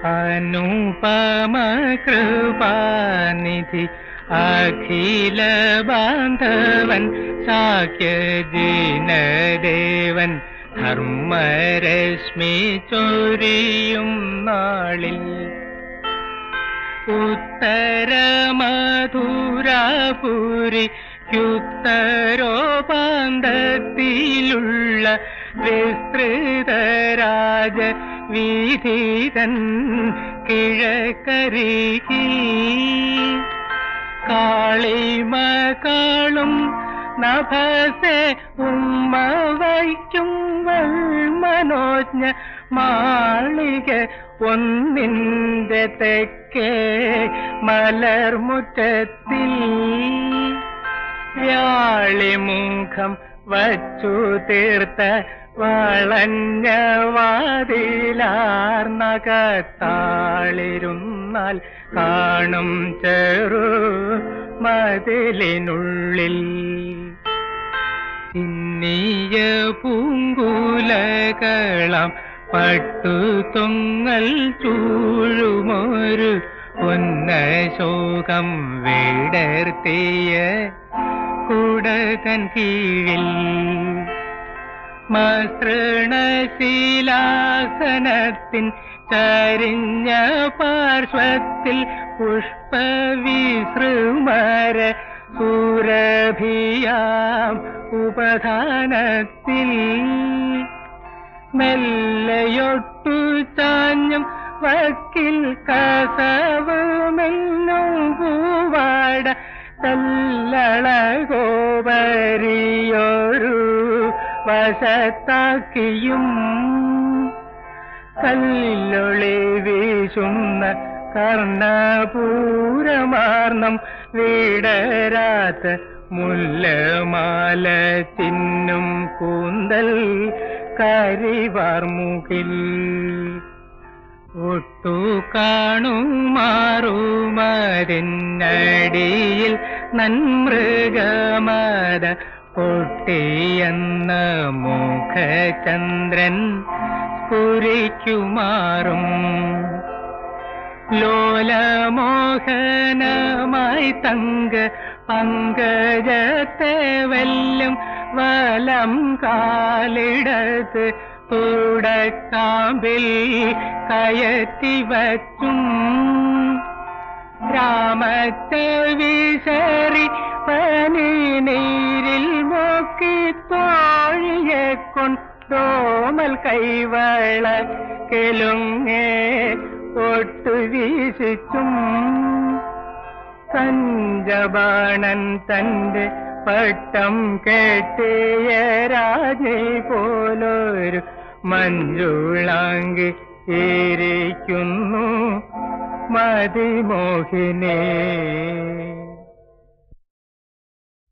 അനുപമ കൃപാനിധി അഖില ബാന്ധവൻ സാക്യജിനദേവൻ ധർമ്മരശ്മി ചൊരിയും നാളിൽ ഉത്തരമധുരാപുരി യുത്തരോപാന്തത്തിലുള്ള വിസ്തൃതരാജ വീതിതൻ കിഴക്കരികി കാളിമകാളും നഭസെ ഉമ്മ വയ്ക്കും മനോജ്ഞ മാളിക ഒന്നിന്റെ തെക്കേ മലർമുറ്റത്തിൽ വ്യാളിമുഖം വച്ചു തീർത്ത വളഞ്ഞ വാതിലാർന്നകത്താളിരുന്നാൽ കാണും ചെറു മതിലിനുള്ളിൽ ചിന്നിയ പൂങ്കുലകളം പട്ടു തൊങ്ങൽ ചൂഴുമൊരു പൊന്നശോകം വിടർത്തിയ കുടകൻ കീഴിൽ മസൃണശീലാസനത്തിൻ ചരിഞ്ഞ പാർശ്വത്തിൽ പുഷ്പവിസൃമര സൂരഭിയാം ഉപധാനത്തിൽ മെല്ലയൊട്ടു ചാഞ്ഞും വക്കിൽ കസവുമെന്നും പൂവാട തല്ലളകോപരിയൊരു വശത്താക്കിയും കല്ലൊളി വീശുന്ന കർണപൂരമാർണം വീടരാത്ത മുല്ലമാല ചിന്നും കൂന്തൽ കരിവാർമുകിൽ ഒട്ടു കാണുമാറുമതിനടിയിൽ നന്മൃഗമത പൊട്ടിയെന്ന മുഖചന്ദ്രൻ സ്ഫുരിക്കുമാറും ലോലമോഹനമായി തങ്ക പങ്കജത്തെ വെല്ലും വലം കാലിടത്ത് തുടക്കാമ്പിൽ കയറ്റി വച്ചും രാമത്തെ വിശറി പനി നീരിൽ നോക്കി തോഴിയെ കൊണ്ടോമൽ കൈവള കെലുങ്ങേ ഒട്ടു വീശിച്ചും കഞ്ചബാണൻ തന്റെ പട്ടം കെട്ടിയ രാജി പോലൊരു മഞ്ജുളാങ്കി ഇരിക്കുന്നു മതിമോഹിനേ